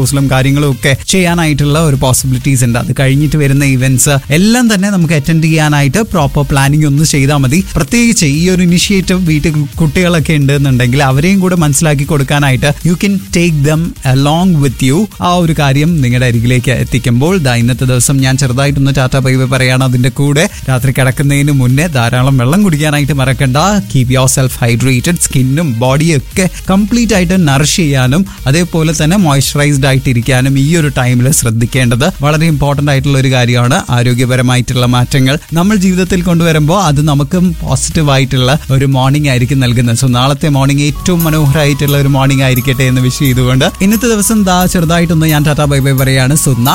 ഹൗസിലും കാര്യങ്ങളും ഒക്കെ ചെയ്യാനായിട്ടുള്ള ഒരു പോസിബിലിറ്റീസ് ഉണ്ട് അത് കഴിഞ്ഞിട്ട് വരുന്ന ഇവന്റ്സ് എല്ലാം തന്നെ നമുക്ക് അറ്റൻഡ് ചെയ്യാനായിട്ട് പ്രോപ്പർ പ്ലാനിങ് ഒന്ന് ചെയ്താൽ മതി പ്രത്യേകിച്ച് ഈ ഒരു ഇനിഷ്യേറ്റീവ് വീട്ടിൽ കുട്ടികളൊക്കെ ഉണ്ടെന്നുണ്ടെങ്കിൽ അവരെയും കൂടെ മനസ്സിലാക്കി കൊടുക്കാനായിട്ട് you can take them along with you ആ ഒരു കാര്യം നിങ്ങളുടെ അരികിലേക്ക് എത്തിക്കുമ്പോൾ ദാ ഇന്നത്തെ ദിവസം ഞാൻ ചെറുതായിട്ടൊന്ന് ടാറ്റ ബൈബൈ പറയാണ് അതിന്റെ കൂടെ രാത്രി കിടക്കുന്നതിന് മുന്നേ ധാരാളം വെള്ളം കുടിക്കാനായിട്ട് മറക്കണ്ട കീപ് യോർ സെൽഫ് ഹൈഡ്രേറ്റഡ് സ്കിന്നും ബോഡിയും ഒക്കെ കംപ്ലീറ്റ് ആയിട്ട് നറിഷ് ചെയ്യാനും അതേപോലെ തന്നെ മോയ്സ്ചറൈസ്ഡ് ആയിട്ട് ഇരിക്കാനും ഈ ഒരു ടൈമിൽ ശ്രദ്ധിക്കേണ്ടത് വളരെ ഇമ്പോർട്ടന്റ് ആയിട്ടുള്ള ഒരു കാര്യമാണ് ആരോഗ്യപരമായിട്ടുള്ള മാറ്റങ്ങൾ നമ്മൾ ജീവിതത്തിൽ കൊണ്ടുവരുമ്പോൾ അത് നമുക്കും പോസിറ്റീവ് ആയിട്ടുള്ള ഒരു മോർണിംഗ് ആയിരിക്കും നൽകുന്നത് സോ നാളത്തെ മോർണിംഗ് ഏറ്റവും മനോഹരമായിട്ടുള്ള ഒരു മോർണിംഗ് ആയിരിക്കട്ടെ എന്ന് വിഷ് ചെയ്തുകൊണ്ട് ഇന്നത്തെ ദിവസം ദാ ചെറുതായിട്ടൊന്ന് ഞാൻ ടാറ്റാ ബൈ ബൈ പറയാണ് സോ